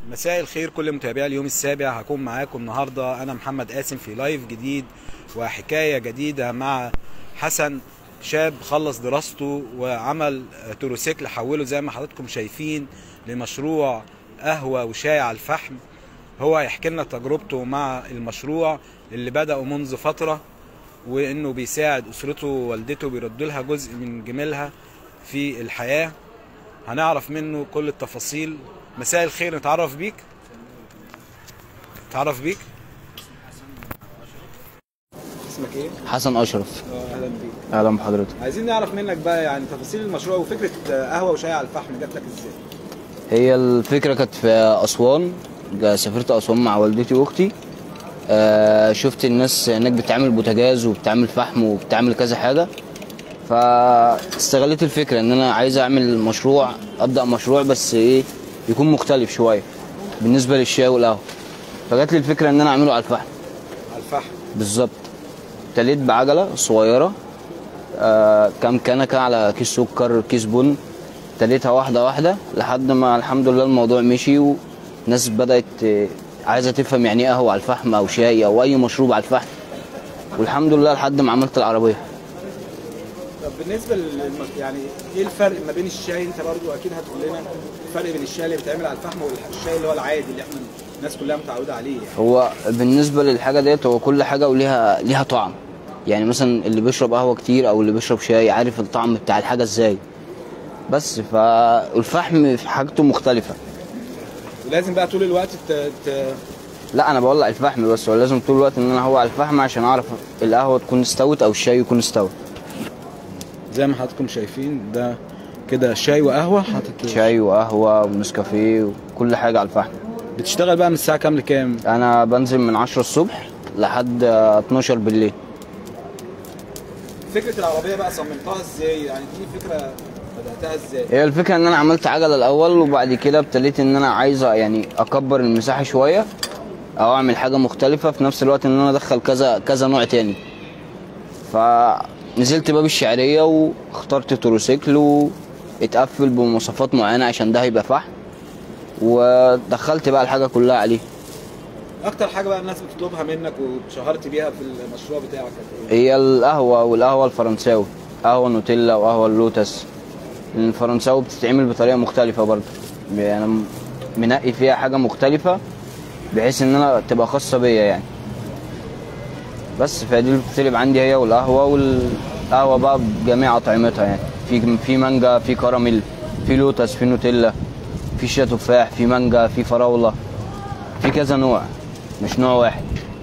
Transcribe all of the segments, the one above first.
مساء الخير كل متابعي اليوم السابع هكون معاكم النهارده انا محمد قاسم في لايف جديد وحكايه جديده مع حسن شاب خلص دراسته وعمل تروسيكل حوله زي ما حضراتكم شايفين لمشروع قهوه وشاي على الفحم هو هيحكي لنا تجربته مع المشروع اللي بدأه منذ فتره وانه بيساعد اسرته ووالدته بيرد لها جزء من جميلها في الحياه هنعرف منه كل التفاصيل مساء الخير نتعرف بيك نتعرف بيك اسمك ايه؟ حسن اشرف اه اهلا بيك اهلا بحضرتك عايزين نعرف منك بقى يعني تفاصيل المشروع وفكره قهوه وشاي على الفحم جات لك ازاي؟ هي الفكره كانت في اسوان جا- سافرت اسوان مع والدتي واختي آه شفت الناس هناك بتعمل بوتاجاز وبتعمل فحم وبتعمل كذا حاجه فاستغلت الفكره ان انا عايز اعمل مشروع ابدا مشروع بس ايه يكون مختلف شويه بالنسبه للشاي والقهوه فجات لي الفكره ان انا اعمله على الفحم على الفحم بالظبط ابتديت بعجله صغيره آه كام كنكه على كيس سكر كيس بن ابتديتها واحده واحده لحد ما الحمد لله الموضوع مشي وناس بدات آه، عايزه تفهم يعني ايه قهوه على الفحم او شاي او اي مشروب على الفحم والحمد لله لحد ما عملت العربيه طب بالنسبه للم... يعني ايه الفرق ما بين الشاي انت برضو اكيد هتقول لنا الفرق بين الشاي اللي بيتعمل على الفحم والشاي اللي هو العادي اللي احنا الناس كلها متعوده عليه يعني هو بالنسبه للحاجه ديت هو كل حاجه وليها ليها طعم يعني مثلا اللي بيشرب قهوه كتير او اللي بيشرب شاي عارف الطعم بتاع الحاجه ازاي بس فالفحم في حاجته مختلفه ولازم بقى طول الوقت ت... ت... لا انا بولع الفحم بس هو لازم طول الوقت ان انا هو على الفحم عشان اعرف القهوه تكون استوت او الشاي يكون استوى زي ما حضراتكم شايفين ده كده شاي وقهوه حاطط شاي وقهوه ونسكافيه وكل حاجه على الفحم بتشتغل بقى من الساعه كام لكام انا بنزل من 10 الصبح لحد 12 بالليل فكره العربيه بقى صممتها ازاي يعني دي فكره بداتها ازاي هي الفكره ان انا عملت عجله الاول وبعد كده ابتديت ان انا عايز يعني اكبر المساحه شويه او اعمل حاجه مختلفه في نفس الوقت ان انا ادخل كذا كذا نوع تاني فنزلت باب الشعريه واخترت تروسيكل واتقفل بمواصفات معينه عشان ده هيبقى فحم ودخلت بقى الحاجه كلها عليه اكتر حاجه بقى الناس بتطلبها منك واتشهرت بيها في المشروع بتاعك كانت ايه هي القهوه والقهوه الفرنساوي قهوه نوتيلا وقهوه اللوتس الفرنساوي بتتعمل بطريقه مختلفه برضه يعني أنا منقي فيها حاجه مختلفه بحيث ان انا تبقى خاصه بيا يعني بس فدي اللي بتطلب عندي هي والقهوه والقهوه بقى بجميع اطعمتها يعني في في مانجا في كراميل في لوتس في نوتيلا في شيا تفاح في مانجا في فراوله في كذا نوع مش نوع واحد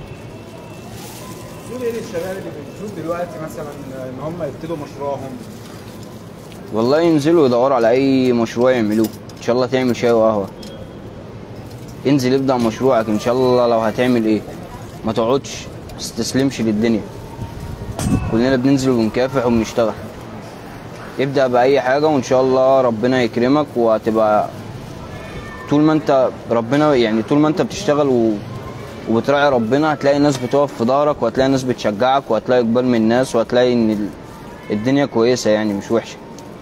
تقول ايه للشباب اللي بنشوف دلوقتي مثلا ان هم يبتدوا مشروعهم والله ينزلوا يدوروا على اي مشروع يعملوه ان شاء الله تعمل شاي وقهوه انزل ابدا مشروعك ان شاء الله لو هتعمل ايه ما تقعدش ما تستسلمش للدنيا كلنا بننزل وبنكافح وبنشتغل ابدا باي حاجه وان شاء الله ربنا يكرمك وهتبقى طول ما انت ربنا يعني طول ما انت بتشتغل و... وبتراعي ربنا هتلاقي ناس بتقف في ظهرك وهتلاقي ناس بتشجعك وهتلاقي اقبال من الناس وهتلاقي ان ال- الدنيا كويسه يعني مش وحشه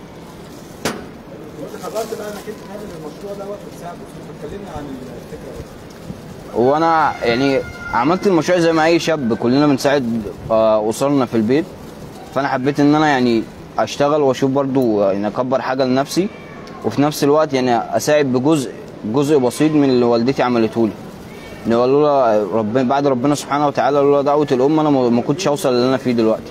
وانت قررت بقى انك انت تعمل المشروع دوت وتساعد اسرتك كلمنا عن الفكره دي وانا يعني عملت المشروع زي ما اي شاب كلنا بنساعد آه، اسرنا في البيت فانا حبيت ان انا يعني اشتغل واشوف برضو يعني اكبر حاجه لنفسي وفي نفس الوقت يعني اساعد بجزء جزء بسيط من اللي والدتي عملته لي ان هو لولا ربنا بعد ربنا سبحانه وتعالى لولا دعوه الام انا ما ما كنتش اوصل اللي انا فيه دلوقتي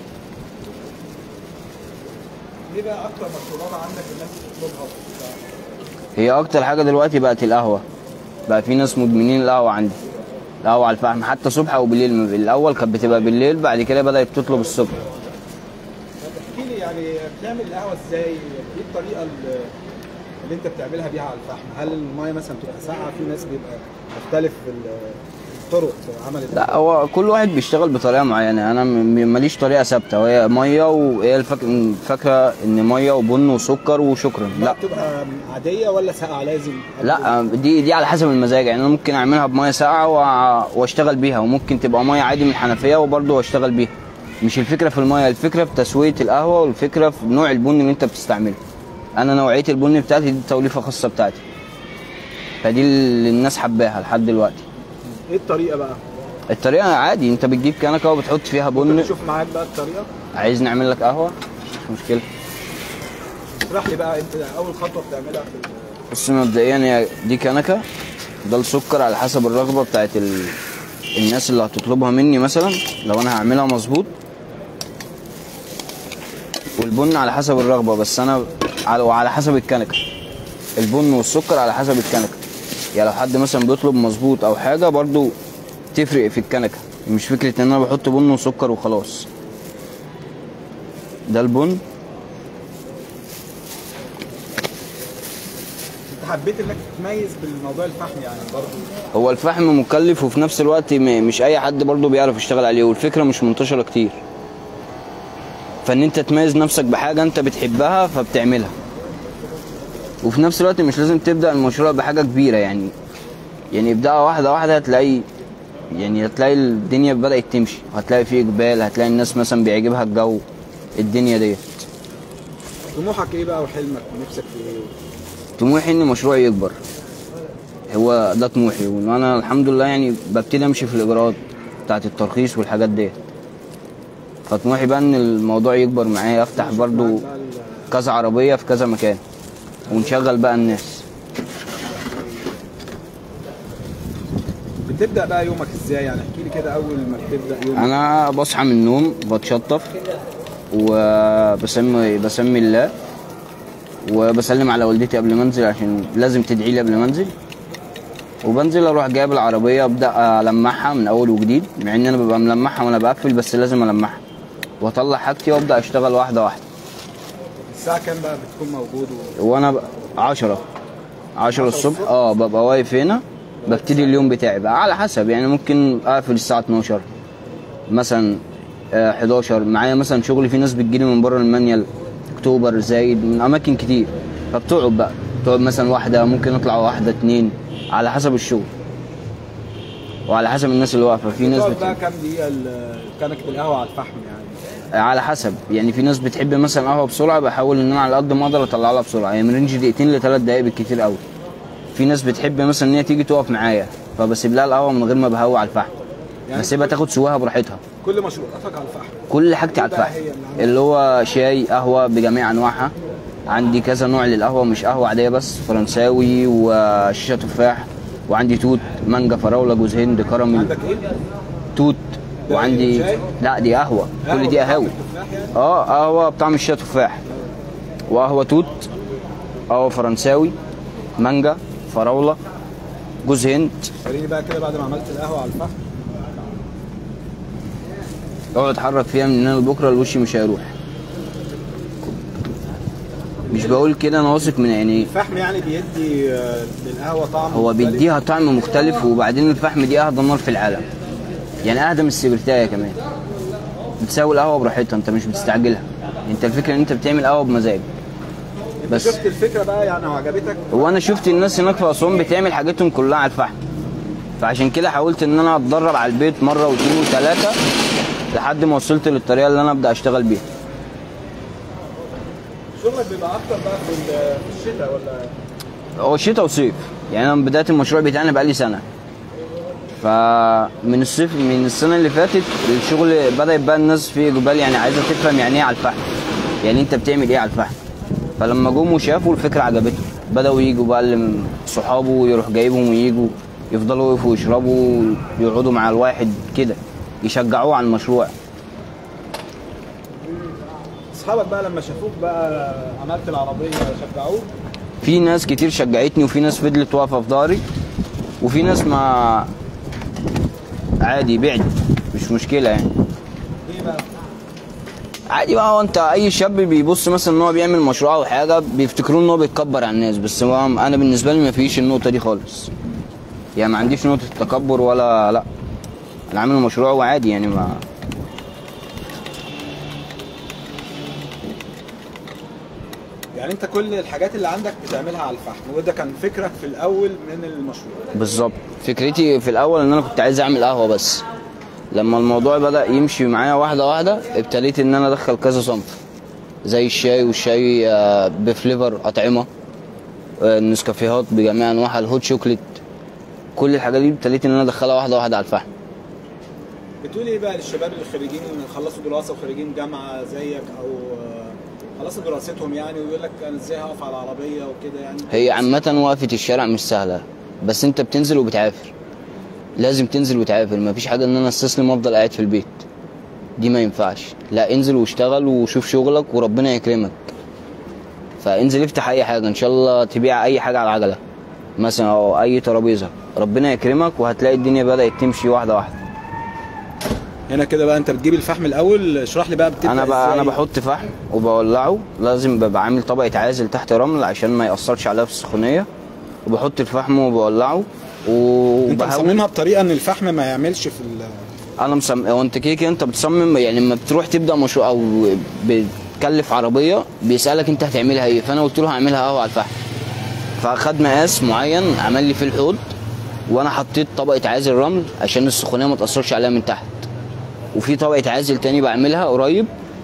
ايه بقى اكتر مشروبات عندك الناس بتطلبها وبتاع؟ هي اكتر حاجه دلوقتي بقت القهوه بقى في ناس مدمنين القهوه عندي القهوه على الفحم حتى صبح او بالليل الاول كانت بتبقى بالليل بعد كده بدات تطلب الصبح طب احكي لي يعني بتعمل القهوه ازاي؟ ايه الطريقه اللي اللي انت بتعملها بيها على الفحم؟ هل المايه مثلا بتبقى ساقعه؟ في ناس بيبقى مختلف في ال- الطرق في عمل لا هو كل واحد بيشتغل بطريقه معينه انا م- ماليش طريقه ثابته وهي ميه وهي الفك- فاكره ان ميه وبن وسكر وشكرا لا لا بتبقى عاديه ولا ساقعه لازم؟ لا دي دي على حسب المزاج يعني انا ممكن اعملها بميه ساقعه وأ- واشتغل بيها وممكن تبقى ميه عادي من الحنفيه وبرضه اشتغل بيها مش الفكره في الميه الفكره في تسويه القهوه والفكره في نوع البن اللي انت بتستعمله انا نوعيه البن بتاعتي دي توليفه خاصه بتاعتي فدي اللي الناس حباها لحد دلوقتي ايه الطريقه بقى الطريقه عادي انت بتجيب كنكه وبتحط فيها بن نشوف معاك بقى الطريقه عايز نعمل لك قهوه مش مشكله اشرح لي بقى انت اول خطوه بتعملها في ال- بص مبدئيا هي دي كنكه ده السكر على حسب الرغبه بتاعت ال... الناس اللي هتطلبها مني مثلا لو انا هعملها مظبوط والبن على حسب الرغبه بس انا على وعلى حسب الكنكه البن والسكر على حسب الكنكه يعني لو حد مثلا بيطلب مظبوط او حاجه برضو تفرق في الكنكه مش فكره ان انا بحط بن وسكر وخلاص ده البن انت حبيت انك تتميز بالموضوع الفحم يعني برضه هو الفحم مكلف وفي نفس الوقت م- مش اي حد برضه بيعرف يشتغل عليه والفكره مش منتشره كتير فان انت تميز نفسك بحاجه انت بتحبها فبتعملها وفي نفس الوقت مش لازم تبدا المشروع بحاجه كبيره يعني يعني ابدأها واحده واحده هتلاقي يعني هتلاقي الدنيا بدأت تمشي هتلاقي في اقبال هتلاقي الناس مثلا بيعجبها الجو الدنيا ديت طموحك ايه بقى وحلمك ونفسك في ايه طموحي ان مشروعي يكبر هو ده طموحي وانا الحمد لله يعني ببتدي امشي في الاجراءات بتاعت الترخيص والحاجات ديت فطموحي بقى ان الموضوع يكبر معايا افتح برضو بقى ال- كذا عربيه في كذا مكان ونشغل بقى الناس بتبدا بقى يومك ازاي يعني احكي لي كده اول ما بتبدا يومك انا بصحى من النوم بتشطف وبسمي بسمي الله وبسلم على والدتي قبل ما انزل عشان لازم تدعي لي قبل ما انزل وبنزل اروح جايب العربيه ابدا المعها من اول وجديد مع ان انا ببقى ملمعها وانا بقفل بس لازم المعها واطلع حاجتي وابدا اشتغل واحده واحده الساعه كام بقى بتكون موجود و... وانا ب- عشرة عشرة الصبح اه ببقى واقف هنا ببتدي اليوم بتاعي بقى على حسب يعني ممكن اقفل الساعة 12 مثلا آه، 11 معايا مثلا شغل في ناس بتجيلي من بره المانيال اكتوبر زايد من اماكن كتير فبتقعد بقى تقعد مثلا واحدة ممكن اطلع واحدة اتنين على حسب الشغل وعلى حسب الناس اللي واقفة في ناس بتقعد بت... بقى كام دقيقه ال- كنكه القهوه على الفحم يعني على حسب يعني في ناس بتحب مثلا قهوه بسرعه بحاول ان انا على قد ما اقدر اطلع لها بسرعه يعني من رينج دقيقتين لثلاث دقائق بالكتير قوي في ناس بتحب مثلا ان هي تيجي تقف معايا فبسيب لها القهوه من غير ما بهوي على الفحم يعني بسيبها تاخد سواها براحتها كل مشروعاتك على الفحم كل حاجتي على إيه بقى الفحم هي اللي عندك؟ اللي هو شاي قهوه بجميع انواعها عندي كذا نوع للقهوه مش قهوه عاديه بس فرنساوي وشيشه تفاح وعندي توت مانجا فراوله جوز هند كراميل عندك ايه؟ توت ده وعندي شاي؟ لا دي قهوه كل دي بطعم قهاوي التفاح يعني؟ اه قهوه بطعم الشيا تفاح وقهوه توت قهوه فرنساوي مانجا فراوله جوز هند وريني بقى كده بعد ما عملت القهوه على الفحم اقعد اتحرك فيها من هنا لبكره الوش مش هيروح مش بقول كده انا واثق من يعني الفحم يعني بيدي آه، للقهوه طعم هو مختلف. بيديها طعم مختلف وبعدين الفحم دي اهدى نار في العالم يعني اهدى من السبرتايه كمان بتساوي القهوه براحتها انت مش بتستعجلها انت الفكره ان انت بتعمل قهوه بمزاج انت بس. شفت الفكره بقى يعني وعجبتك وانا شفت الناس هناك في اسوان بتعمل حاجتهم كلها على الفحم فعشان كده حاولت ان انا اتدرب على البيت مره واثنين وثلاثه لحد ما وصلت للطريقه اللي انا ابدا اشتغل بيها شغلك بيبقى اكتر بقى في ال- في الشتاء ولا هو شتاء وصيف يعني انا من بدايه المشروع بتاعنا بقالي سنه فمن الصيف من السنه اللي فاتت الشغل بدات بقى الناس في اقبال يعني عايزه تفهم يعني ايه على الفحم يعني انت بتعمل ايه على الفحم فلما جم وشافوا الفكره عجبتهم بداوا يجوا بقى اللي من صحابه يروح جايبهم ويجوا يفضلوا يقفوا يشربوا يقعدوا مع الواحد كده يشجعوه على المشروع اصحابك بقى لما شافوك بقى عملت العربيه شجعوك في ناس كتير شجعتني وفي ناس فضلت واقفه في ظهري وفي ناس ما عادي بعد مش مشكله يعني ليه بقى؟ عادي بقى هو انت اي شاب بيبص مثلا ان هو بيعمل مشروع او حاجه بيفتكروا ان هو بيتكبر على الناس بس هو انا بالنسبه لي ما فيش النقطه دي خالص يعني ما عنديش نقطه تكبر ولا لا انا عامل مشروع وعادي يعني ما يعني انت كل الحاجات اللي عندك بتعملها على الفحم وده كان فكرك في الاول من المشروع بالظبط فكرتي في الاول ان انا كنت عايز اعمل قهوه بس لما الموضوع بدا يمشي معايا واحده واحده ابتديت ان انا ادخل كذا صنف زي الشاي والشاي آه، بفليفر اطعمه آه، النسكافيهات بجميع انواعها الهوت شوكليت كل الحاجات دي ابتديت ان انا ادخلها واحده واحده على الفحم بتقول ايه بقى للشباب اللي خريجين خلصوا دراسه وخريجين جامعه زيك او آه، خلصوا دراستهم يعني ويقول لك انا ازاي هقف على العربيه وكده يعني هي عامة وقفة الشارع مش سهلة بس انت بتنزل وبتعافر لازم تنزل وتعافر مفيش حاجة ان انا استسلم وافضل قاعد في البيت دي ما ينفعش لا انزل واشتغل وشوف شغلك وربنا يكرمك فانزل افتح اي حاجة ان شاء الله تبيع اي حاجة على العجلة مثلا او اي ترابيزة ربنا يكرمك وهتلاقي الدنيا بدأت تمشي واحدة واحدة هنا كده بقى انت بتجيب الفحم الاول اشرح لي بقى بتبدا انا بقى انا إزاي؟ بحط فحم وبولعه لازم ببقى عامل طبقه عازل تحت رمل عشان ما ياثرش عليها في السخونيه وبحط الفحم وبولعه انت وبهوي مصممها بطريقه ان الفحم ما يعملش في ال... انا مسم... هو انت كده كده انت بتصمم يعني لما بتروح تبدا مشروع او بتكلف عربيه بيسالك انت هتعملها ايه فانا قلت له هعملها قهوه على الفحم فاخد مقاس معين عمل لي فيه الحوض وانا حطيت طبقه عازل رمل عشان السخونيه ما تاثرش عليها من تحت وفي طبقه عازل تاني بعملها قريب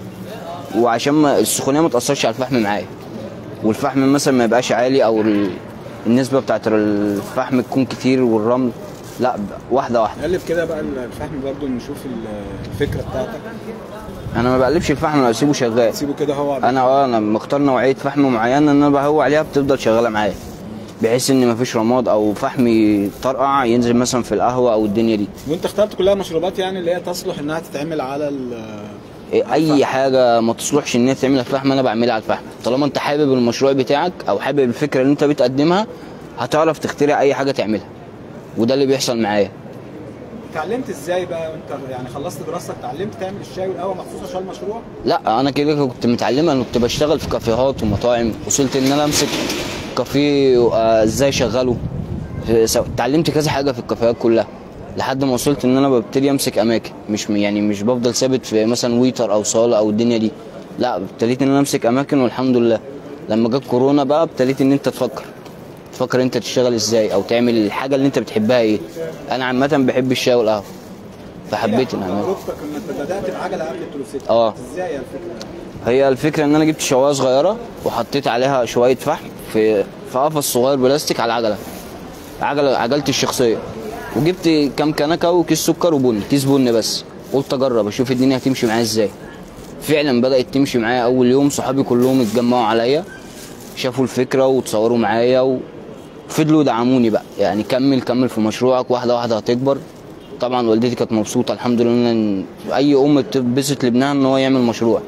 وعشان ما السخونيه ما تاثرش على الفحم معايا والفحم مثلا ما يبقاش عالي او ال... النسبه بتاعت الفحم تكون كتير والرمل لا واحده واحده قلب كده بقى الفحم برضو نشوف ال- الفكره بتاعتك انا ما بقلبش الفحم انا بسيبه شغال سيبه كده هو انا اه انا مختار نوعيه فحم معينه ان انا بهوي عليها بتفضل شغاله معايا بحيث ان مفيش رماد او فحم يطرقع ينزل مثلا في القهوه او الدنيا دي وانت اخترت كلها مشروبات يعني اللي هي تصلح انها تتعمل على ال... إيه، اي حاجه ما تصلحش ان هي تعملها فحم انا بعملها على الفحم طالما انت حابب المشروع بتاعك او حابب الفكره اللي انت بتقدمها هتعرف تخترع اي حاجه تعملها وده اللي بيحصل معايا اتعلمت ازاي بقى وانت يعني خلصت دراستك اتعلمت تعمل الشاي والقهوه مخصوص عشان المشروع لا انا كده كده كنت متعلمه انا كنت بشتغل في كافيهات ومطاعم وصلت ان انا امسك كافيه آه، ازاي اشغله سو- اتعلمت كذا حاجه في الكافيهات كلها لحد ما وصلت ان انا ببتدي امسك اماكن مش م- يعني مش بفضل ثابت في مثلا ويتر او صاله او الدنيا دي لا ابتديت ان انا امسك اماكن والحمد لله لما جت كورونا بقى ابتديت ان انت تفكر تفكر انت تشتغل ازاي او تعمل الحاجه اللي انت بتحبها ايه انا عامه بحب الشاي والقهوه فحبيت ان اعملها تجربتك انك بدات بعجله قبل التروسيت اه. ازاي يا الفكره هي الفكره ان انا جبت شوايه صغيره وحطيت عليها شويه فحم في في قفص صغير بلاستيك على العجله عجله عجلتي الشخصيه وجبت كام كنكه وكيس سكر وبن كيس بن بس قلت اجرب اشوف الدنيا هتمشي معايا ازاي فعلا بدات تمشي معايا اول يوم صحابي كلهم اتجمعوا عليا شافوا الفكره وتصوروا معايا وفضلوا يدعموني بقى يعني كمل كمل في مشروعك واحده واحده هتكبر طبعا والدتي كانت مبسوطه الحمد لله ان اي ام بتبسط لابنها ان هو يعمل مشروع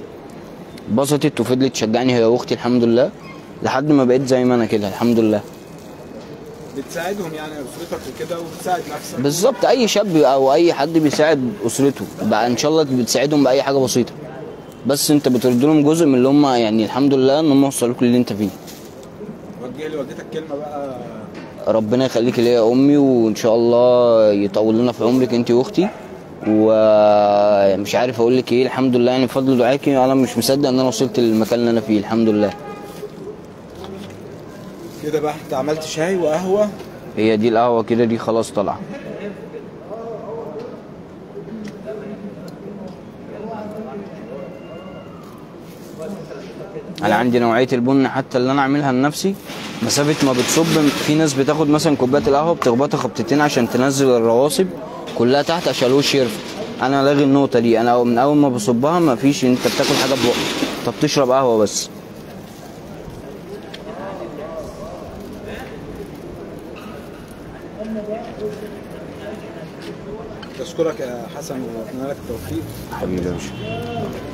اتبسطت وفضلت تشجعني هي واختي الحمد لله لحد ما بقيت زي ما انا كده الحمد لله بتساعدهم يعني اسرتك وكده وبتساعد نفسك بالظبط اي شاب او اي حد بيساعد اسرته بقى ان شاء الله بتساعدهم باي حاجه بسيطه بس انت بترد لهم جزء من اللي هم يعني الحمد لله ان هم وصلوك للي انت فيه وجه لوالدتك كلمه بقى ربنا يخليك ليا يا امي وان شاء الله يطول لنا في عمرك انت واختي ومش عارف اقول لك ايه الحمد لله يعني بفضل دعاكي انا مش مصدق ان انا وصلت للمكان اللي انا فيه الحمد لله كده بقى انت عملت شاي وقهوه هي دي القهوه كده دي خلاص طالعه انا عندي نوعيه البن حتى اللي انا اعملها لنفسي مسافه ما بتصب في ناس بتاخد مثلا كوبايه القهوه بتخبطها خبطتين عشان تنزل الرواسب كلها تحت عشان الوش يرفع انا لاغي النقطه دي انا من اول ما بصبها ما فيش انت بتاكل حاجه ببقك انت بتشرب قهوه بس بشكرك يا حسن واتمنى لك التوفيق حبيبي يا باشا